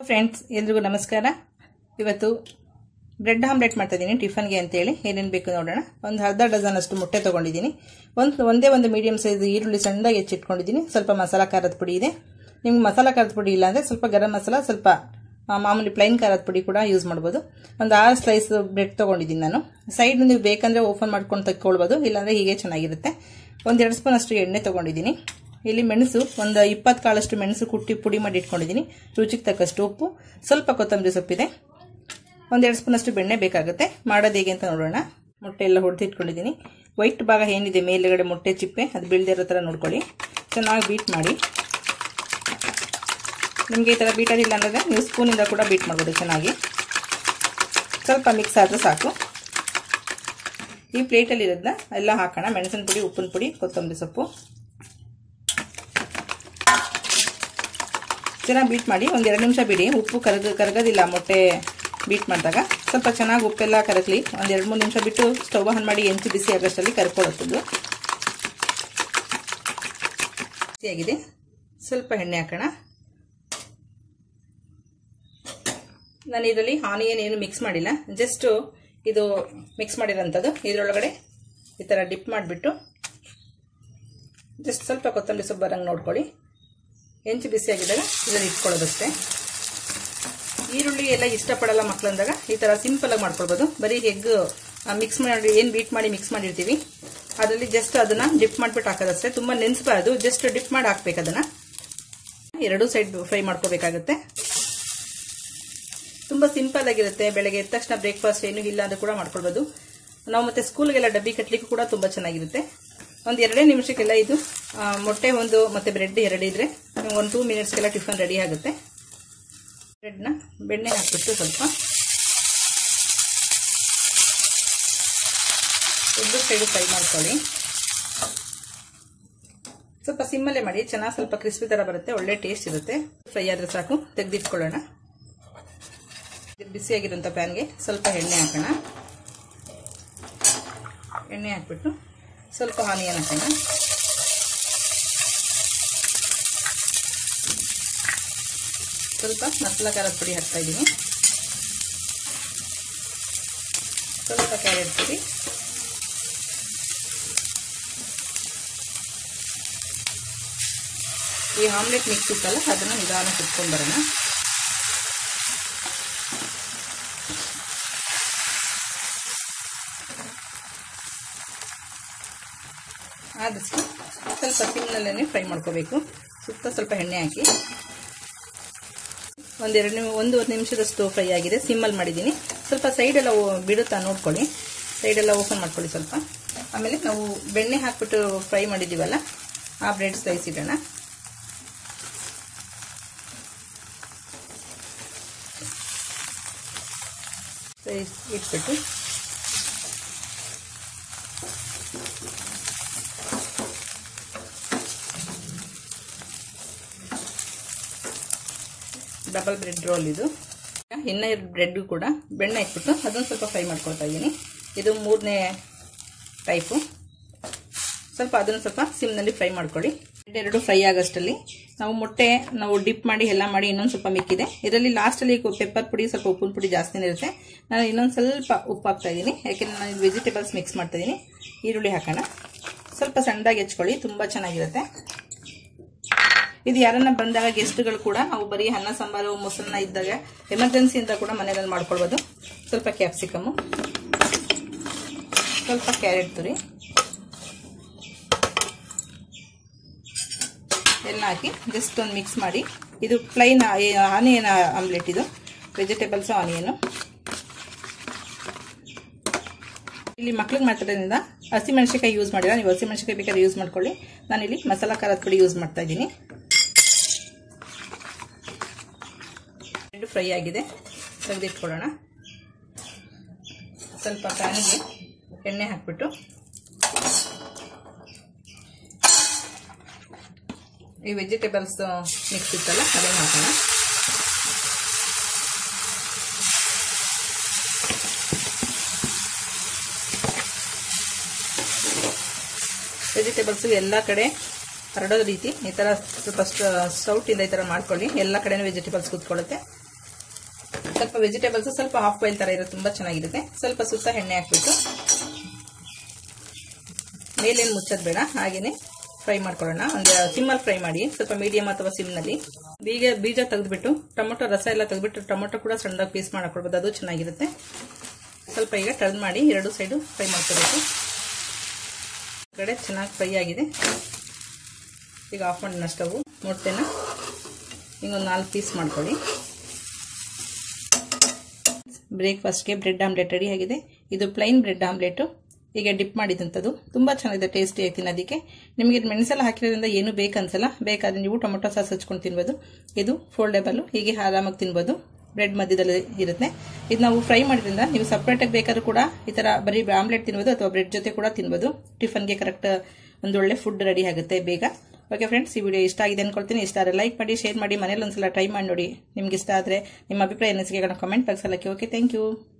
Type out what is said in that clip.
friends ಎಲ್ರಿಗೂ ನಮಸ್ಕಾರ ಇವತ್ತು ಬ್ರೆಡ್ ಆಮ್ಲೆಟ್ ಮಾಡ್ತಾಯಿದ್ದೀನಿ ಟಿಫನ್ಗೆ ಅಂತೇಳಿ ಏನೇನು ಬೇಕು ನೋಡೋಣ ಒಂದು ಅರ್ಧ ಡಜನ್ ಅಷ್ಟು ಮೊಟ್ಟೆ ತೊಗೊಂಡಿದ್ದೀನಿ ಒಂದು ಒಂದೇ ಒಂದು ಮೀಡಿಯಮ್ ಸೈಜ್ ಈರುಳ್ಳಿ ಸಣ್ಣದಾಗಿ ಹೆಚ್ಚಿಟ್ಕೊಂಡಿದ್ದೀನಿ ಸ್ವಲ್ಪ ಮಸಾಲ ಖಾರದ ಪುಡಿ ಇದೆ ನಿಮ್ಗೆ ಮಸಾಲ ಖಾರದ ಪುಡಿ ಇಲ್ಲ ಅಂದರೆ ಸ್ವಲ್ಪ ಗರಂ ಮಸಾಲ ಸ್ವಲ್ಪ ಆ, ಮಾಮೂಲಿ ಪ್ಲೈನ್ ಖಾರದ ಪುಡಿ ಕೂಡ ಯೂಸ್ ಮಾಡ್ಬೋದು ಒಂದು ಆರು ಸ್ಲೈಸ್ ಬ್ರೆಡ್ ತೊಗೊಂಡಿದ್ದೀನಿ ನಾನು ಸೈಡ್ ನೀವು ಬೇಕಂದರೆ ಓಪನ್ ಮಾಡ್ಕೊಂಡು ತೆಕ್ಕೊಳ್ಬೋದು ಇಲ್ಲಾಂದರೆ ಹೀಗೆ ಚೆನ್ನಾಗಿರುತ್ತೆ ಒಂದೆರಡು ಸ್ಪೂನ್ ಅಷ್ಟು ಎಣ್ಣೆ ತೊಗೊಂಡಿದ್ದೀನಿ ಇಲ್ಲಿ ಮೆಣಸು ಒಂದು ಇಪ್ಪತ್ತು ಕಾಳಷ್ಟು ಮೆಣಸು ಕುಟ್ಟಿ ಪುಡಿ ಮಾಡಿ ಇಟ್ಕೊಂಡಿದ್ದೀನಿ ರುಚಿಗೆ ತಕ್ಕಷ್ಟು ಉಪ್ಪು ಸ್ವಲ್ಪ ಕೊತ್ತಂಬರಿ ಸೊಪ್ಪಿದೆ ಒಂದೆರಡು ಸ್ಪೂನಷ್ಟು ಬೆಣ್ಣೆ ಬೇಕಾಗುತ್ತೆ ಮಾಡೋದು ಹೇಗೆ ಅಂತ ನೋಡೋಣ ಮೊಟ್ಟೆ ಎಲ್ಲ ಹೊಡೆದು ಇಟ್ಕೊಂಡಿದ್ದೀನಿ ವೈಟ್ ಭಾಗ ಏನಿದೆ ಮೇಲ್ಗಡೆ ಮೊಟ್ಟೆ ಚಿಪ್ಪೆ ಅದು ಬೀಳ್ದಿರೋ ಥರ ನೋಡ್ಕೊಳ್ಳಿ ಚೆನ್ನಾಗಿ ಬೀಟ್ ಮಾಡಿ ನಿಮಗೆ ಈ ಥರ ಬೀಟೋದಿಲ್ಲ ಅಂದರೆ ನೀವು ಸ್ಪೂನಿಂದ ಕೂಡ ಬೀಟ್ ಮಾಡ್ಬೋದು ಚೆನ್ನಾಗಿ ಸ್ವಲ್ಪ ಮಿಕ್ಸ್ ಆದರೆ ಸಾಕು ಈ ಪ್ಲೇಟಲ್ಲಿ ಇರೋದನ್ನ ಎಲ್ಲ ಹಾಕೋಣ ಮೆಣಸಿನ ಪುಡಿ ಉಪ್ಪಿನ ಪುಡಿ ಕೊತ್ತಂಬರಿ ಸೊಪ್ಪು ಚೆನ್ನಾಗಿ ಬೀಟ್ ಮಾಡಿ ಒಂದು ಎರಡು ನಿಮಿಷ ಬಿಡಿ ಉಪ್ಪು ಕರಗ ಕರಗೋದಿಲ್ಲ ಮೊಟ್ಟೆ ಬೀಟ್ ಮಾಡಿದಾಗ ಸ್ವಲ್ಪ ಚೆನ್ನಾಗಿ ಉಪ್ಪೆಲ್ಲ ಕರಗಲಿ ಒಂದು ಎರಡು ಮೂರು ನಿಮಿಷ ಬಿಟ್ಟು ಸ್ಟವ್ ಆನ್ ಮಾಡಿ ಎಂಚು ಬಿಸಿ ಆಗೋಷ್ಟರಲ್ಲಿ ಕರ್ಕೊಳ್ಳುತ್ತದು ಬಿಸಿಯಾಗಿದೆ ಸ್ವಲ್ಪ ಎಣ್ಣೆ ಹಾಕೋಣ ನಾನು ಇದರಲ್ಲಿ ಆನಿಯನ್ ಏನು ಮಿಕ್ಸ್ ಮಾಡಿಲ್ಲ ಜಸ್ಟ್ ಇದು ಮಿಕ್ಸ್ ಮಾಡಿರೋಂಥದ್ದು ಇದರೊಳಗಡೆ ಈ ಥರ ಡಿಪ್ ಮಾಡಿಬಿಟ್ಟು ಜಸ್ಟ್ ಸ್ವಲ್ಪ ಕೊತ್ತಂಬರಿ ಸೊಪ್ಪು ಬರಂಗೆ ನೋಡ್ಕೊಳ್ಳಿ ಹೆಂಚು ಬಿಸಿಯಾಗಿದ್ದಾಗ ಇದನ್ನು ಇಟ್ಕೊಳ್ಳೋದಷ್ಟೇ ಈರುಳ್ಳಿ ಎಲ್ಲ ಇಷ್ಟಪಡಲ್ಲ ಮಕ್ಳು ಅಂದಾಗ ಈ ಥರ ಸಿಂಪಲಾಗಿ ಮಾಡ್ಕೊಳ್ಬೋದು ಬರೀ ಎಗ್ ಮಿಕ್ಸ್ ಮಾಡಿ ಏನು ಬೀಟ್ ಮಾಡಿ ಮಿಕ್ಸ್ ಮಾಡಿರ್ತೀವಿ ಅದರಲ್ಲಿ ಜಸ್ಟ್ ಅದನ್ನು ಡಿಪ್ ಮಾಡಿಬಿಟ್ಟು ಹಾಕೋದಷ್ಟೇ ತುಂಬ ನೆನೆಸ್ಬಾರ್ದು ಜಸ್ಟ್ ಡಿಪ್ ಮಾಡಿ ಹಾಕ್ಬೇಕು ಅದನ್ನು ಎರಡೂ ಸೈಡ್ ಫ್ರೈ ಮಾಡ್ಕೋಬೇಕಾಗುತ್ತೆ ತುಂಬ ಸಿಂಪಲ್ ಆಗಿರುತ್ತೆ ಬೆಳಗ್ಗೆ ಎದ್ದ ತಕ್ಷಣ ಬ್ರೇಕ್ಫಾಸ್ಟ್ ಏನು ಇಲ್ಲ ಅಂತ ಕೂಡ ಮಾಡ್ಕೊಳ್ಬೋದು ನಾವು ಮತ್ತೆ ಸ್ಕೂಲ್ಗೆಲ್ಲ ಡಬ್ಬಿ ಕಟ್ಟಲಿಕ್ಕೂ ಕೂಡ ತುಂಬ ಚೆನ್ನಾಗಿರುತ್ತೆ ಒಂದು ಎರಡೇ ನಿಮಿಷಕ್ಕೆಲ್ಲ ಇದು ಮೊಟ್ಟೆ ಒಂದು ಮತ್ತೆ ಬ್ರೆಡ್ ಎರಡು ಇದ್ರೆ ಒಂದು ಟೂ ಮಿನಿಟ್ಸ್ಗೆಲ್ಲ ಟಿಫನ್ ರೆಡಿ ಆಗುತ್ತೆ ಬ್ರೆಡ್ನ ಬೆಣ್ಣೆ ಹಾಕ್ಬಿಟ್ಟು ಸ್ವಲ್ಪ ಎರಡು ಸೈಡು ಫ್ರೈ ಮಾಡ್ಕೊಳ್ಳಿ ಸ್ವಲ್ಪ ಸಿಮ್ಮಲ್ಲೇ ಮಾಡಿ ಚೆನ್ನಾಗಿ ಸ್ವಲ್ಪ ಕ್ರಿಸ್ಪಿ ಥರ ಬರುತ್ತೆ ಒಳ್ಳೆ ಟೇಸ್ಟ್ ಇರುತ್ತೆ ಫ್ರೈ ಆದರೆ ಸಾಕು ತೆಗೆದಿಟ್ಕೊಳ್ಳೋಣ ಬಿಸಿಯಾಗಿರೋಂಥ ಪ್ಯಾನ್ಗೆ ಸ್ವಲ್ಪ ಎಣ್ಣೆ ಹಾಕೋಣ ಎಣ್ಣೆ ಹಾಕ್ಬಿಟ್ಟು ಸ್ವಲ್ಪ ಆನಿಯನ್ ಹಾಕೋಣ ಸ್ವಲ್ಪ ಮಸಾಲ ಖಾರದ ಪುಡಿ ಹಾಕ್ತಾ ಇದ್ದೀನಿ ಸ್ವಲ್ಪ ಕ್ಯಾರೆಟ್ ಪುಡಿ ಈ ಆಮ್ಲೆಟ್ ಮಿಕ್ಸ್ ಇತ್ತಲ್ಲ ಅದನ್ನು ನಿಧಾನ ಕುಟ್ಕೊಂಡು ಬರೋಣ ಆದಷ್ಟು ಸ್ವಲ್ಪ ಸಿಮ್ನಲ್ಲೇ ಫ್ರೈ ಮಾಡ್ಕೋಬೇಕು ಸುತ್ತ ಸ್ವಲ್ಪ ಎಣ್ಣೆ ಹಾಕಿ ಒಂದೆರಡು ನಿಮಿಷ ಒಂದೂವರೆ ನಿಮಿಷದಷ್ಟು ಫ್ರೈ ಆಗಿದೆ ಸಿಮ್ಮಲ್ಲಿ ಮಾಡಿದ್ದೀನಿ ಸ್ವಲ್ಪ ಸೈಡೆಲ್ಲ ಬಿಡುತ್ತಾ ನೋಡ್ಕೊಳ್ಳಿ ಸೈಡೆಲ್ಲ ಓಪನ್ ಮಾಡ್ಕೊಳ್ಳಿ ಸ್ವಲ್ಪ ಆಮೇಲೆ ನಾವು ಬೆಣ್ಣೆ ಹಾಕ್ಬಿಟ್ಟು ಫ್ರೈ ಮಾಡಿದ್ದೀವಲ್ಲ ಆ ಬ್ರೆಡ್ ಸ್ಲೈಸ್ ಇಡೋಣ ಇಟ್ಬಿಟ್ಟು ಡಬಲ್ ಬ್ರೆಡ್ ರೋಲ್ ಇದು ಇನ್ನ ಬ್ರೆಡ್ ಕೂಡ ಬೆಣ್ಣೆ ಹಾಕ್ಬಿಟ್ಟು ಅದನ್ನು ಸ್ವಲ್ಪ ಫ್ರೈ ಮಾಡ್ಕೊಳ್ತಾ ಇದ್ದೀನಿ ಇದು ಮೂರನೇ ಟೈಪು ಸ್ವಲ್ಪ ಅದನ್ನು ಸ್ವಲ್ಪ ಸಿಮ್ನಲ್ಲಿ ಫ್ರೈ ಮಾಡ್ಕೊಳ್ಳಿ ಬ್ರೆಡ್ ಎರಡು ಫ್ರೈ ಆಗೋಷ್ಟರಲ್ಲಿ ನಾವು ಮೊಟ್ಟೆ ನಾವು ಡಿಪ್ ಮಾಡಿ ಎಲ್ಲ ಮಾಡಿ ಇನ್ನೊಂದು ಸ್ವಲ್ಪ ಮಿಕ್ಕಿದೆ ಇದರಲ್ಲಿ ಲಾಸ್ಟಲ್ಲಿ ಪೆಪ್ಪರ್ ಪುಡಿ ಸ್ವಲ್ಪ ಉಪ್ಪಿನ ಪುಡಿ ಜಾಸ್ತಿನೇ ಇರುತ್ತೆ ನಾನು ಇನ್ನೊಂದು ಸ್ವಲ್ಪ ಉಪ್ಪು ಹಾಕ್ತಾ ಇದ್ದೀನಿ ಯಾಕೆಂದರೆ ನಾನು ವೆಜಿಟೇಬಲ್ಸ್ ಮಿಕ್ಸ್ ಮಾಡ್ತಾ ಇದ್ದೀನಿ ಈರುಳ್ಳಿ ಹಾಕೋಣ ಸ್ವಲ್ಪ ಸಣ್ಣದಾಗಿ ಹೆಚ್ಕೊಳ್ಳಿ ತುಂಬ ಚೆನ್ನಾಗಿರುತ್ತೆ ಇದು ಯಾರನ್ನ ಬಂದಾಗ ಗೆಸ್ಟ್ಗಳು ಕೂಡ ನಾವು ಬರೀ ಅನ್ನ ಸಾಂಬಾರು ಮೊಸರನ್ನ ಇದ್ದಾಗ ಎಮರ್ಜೆನ್ಸಿ ಅಂತ ಕೂಡ ಮನೆಯಲ್ಲಿ ಮಾಡ್ಕೊಳ್ಬೋದು ಸ್ವಲ್ಪ ಕ್ಯಾಪ್ಸಿಕಮ್ಮು ಸ್ವಲ್ಪ ಕ್ಯಾರೆಟ್ ತುರಿ ಎಲ್ಲ ಹಾಕಿ ಜಸ್ಟ್ ಒಂದು ಮಿಕ್ಸ್ ಮಾಡಿ ಇದು ಪ್ಲೈನ್ ಆನಿಯನ್ ಆಮ್ಲೆಟ್ ಇದು ವೆಜಿಟೇಬಲ್ಸ್ ಆನಿಯನು ಇಲ್ಲಿ ಮಕ್ಳಿಗೆ ಮಾತಾಡೋದ್ರಿಂದ ಹಸಿಮೆಣಸಿಕಾಯಿ ಯೂಸ್ ಮಾಡಿಲ್ಲ ನೀವು ಹಸಿಮೆಣಸಿಕಾಯಿ ಬೇಕಾದ್ರೆ ಯೂಸ್ ಮಾಡ್ಕೊಳ್ಳಿ ನಾನಿಲ್ಲಿ ಮಸಾಲ ಖಾರದ ಪುಡಿ ಯೂಸ್ ಮಾಡ್ತಾ ಇದ್ದೀನಿ ಫ್ರೈ ಆಗಿದೆ ತೆಗೆದಿಟ್ಕೊಳ್ಳೋಣ ಸ್ವಲ್ಪ ಪ್ಯಾನಿಗೆ ಎಣ್ಣೆ ಹಾಕ್ಬಿಟ್ಟು ಈ ವೆಜಿಟೇಬಲ್ಸ್ ಮಿಕ್ಸ್ ಇತ್ತಲ್ಲ ಅದನ್ನು ಹಾಕೋಣ ವೆಜಿಟೇಬಲ್ಸು ಎಲ್ಲ ಕಡೆ ಹರಡೋ ರೀತಿ ಈ ಥರ ಸ್ವಲ್ಪ ಸ್ಟೌಟಿಂದ ಈ ಥರ ಮಾಡ್ಕೊಳ್ಳಿ ಎಲ್ಲ ಕಡೆನೂ ವೆಜಿಟೇಬಲ್ಸ್ ಕೂತ್ಕೊಳ್ಳುತ್ತೆ ಸ್ವಲ್ಪ ವೆಜಿಟೇಬಲ್ಸ್ ಸ್ವಲ್ಪ ಹಾಫ್ ಬಾಯ್ಲ್ ತರ ಇರುತ್ತೆ ತುಂಬಾ ಚೆನ್ನಾಗಿರುತ್ತೆ ಸ್ವಲ್ಪ ಸುತ್ತ ಎಣ್ಣೆ ಹಾಕ್ಬಿಟ್ಟು ಮೇಲೇನು ಮುಚ್ಚೋದು ಬೇಡ ಹಾಗೇನೆ ಫ್ರೈ ಮಾಡ್ಕೊಳ್ಳೋಣ ಒಂದು ಸಿಮ್ಮಲ್ಲಿ ಫ್ರೈ ಮಾಡಿ ಸ್ವಲ್ಪ ಮೀಡಿಯಂ ಅಥವಾ ಸಿಮ್ನಲ್ಲಿ ಬೀಜ ಬೀಜ ತೆಗೆದ್ಬಿಟ್ಟು ಟೊಮೊಟೊ ರಸ ಎಲ್ಲ ತೆಗೆದ್ಬಿಟ್ಟು ಟೊಮೊಟೊ ಕೂಡ ಸಣ್ಣದಾಗಿ ಪೀಸ್ ಮಾಡ್ಕೊಳ್ಬೋದು ಅದು ಚೆನ್ನಾಗಿರುತ್ತೆ ಸ್ವಲ್ಪ ಈಗ ಟರ್ನ್ ಮಾಡಿ ಎರಡು ಸೈಡು ಫ್ರೈ ಮಾಡ್ಕೋಬೇಕು ಕಡೆ ಚೆನ್ನಾಗಿ ಫ್ರೈ ಆಗಿದೆ ಈಗ ಆಫ್ ಮಾಡೋಣ ಸ್ಟವ್ ಮೊಟ್ಟೆನ ಹಿಂಗೊಂದು ನಾಲ್ಕು ಪೀಸ್ ಮಾಡ್ಕೊಳ್ಳಿ ಬ್ರೇಕ್ಫಾಸ್ಟ್ಗೆ ಬ್ರೆಡ್ ಆಮ್ಲೆಟ್ ರೆಡಿ ಆಗಿದೆ ಇದು ಪ್ಲೈನ್ ಬ್ರೆಡ್ ಆಮ್ಲೆಟು ಈಗ ಡಿಪ್ ಮಾಡಿದಂಥದ್ದು ತುಂಬ ಚೆನ್ನಾಗಿದೆ ಟೇಸ್ಟಿ ಆಯ್ತು ತಿನ್ನೋದಕ್ಕೆ ನಿಮಗೆ ಮೆಣಸೆಲ್ಲ ಹಾಕಿರೋದ್ರಿಂದ ಏನು ಬೇಕನ್ಸಲ್ಲ ಬೇಕಾದ್ರೆ ನೀವು ಟೊಮೊಟೊ ಸಾಸ್ ಹಚ್ಕೊಂಡು ತಿನ್ಬೋದು ಇದು ಫೋಲ್ಡೇಬಲ್ಲು ಹೀಗೆ ಆರಾಮಾಗಿ ತಿನ್ಬೋದು ಬ್ರೆಡ್ ಮಧ್ಯದಲ್ಲಿ ಇರುತ್ತೆ ಇದು ನಾವು ಫ್ರೈ ಮಾಡಿದ್ರಿಂದ ನೀವು ಸಪ್ರೇಟಾಗಿ ಬೇಕಾದ್ರೂ ಕೂಡ ಈ ಥರ ಬರೀ ಆಮ್ಲೆಟ್ ತಿನ್ಬೋದು ಅಥವಾ ಬ್ರೆಡ್ ಜೊತೆ ಕೂಡ ತಿನ್ಬೋದು ಟಿಫನ್ಗೆ ಕರೆಕ್ಟ್ ಒಂದು ಒಳ್ಳೆ ಫುಡ್ ರೆಡಿ ಆಗುತ್ತೆ ಬೇಗ ಓಕೆ ಫ್ರೆಂಡ್ಸ್ ಈ ವಿಡಿಯೋ ಇಷ್ಟ ಆಗಿದೆ ಅನ್ಕೊಳ್ತೀನಿ ಇಷ್ಟ ಆದರೆ ಲೈಕ್ ಮಾಡಿ ಶೇರ್ ಮಾಡಿ ಮನೇಲಿ ಒಂದ್ಸಲ ಟ್ರೈ ಮಾಡಿ ನೋಡಿ ನಿಮ್ಗೆ ಇಷ್ಟ ಆದರೆ ನಿಮ್ಮ ಅಭಿಪ್ರಾಯ ಅನಿಸಿಕೆಗಳನ್ನ ಕಮೆಂಟ್ ಬಾಕ್ಸಲ್ಲಿ ಹಾಕಿ ಓಕೆ ಥ್ಯಾಂಕ್ ಯು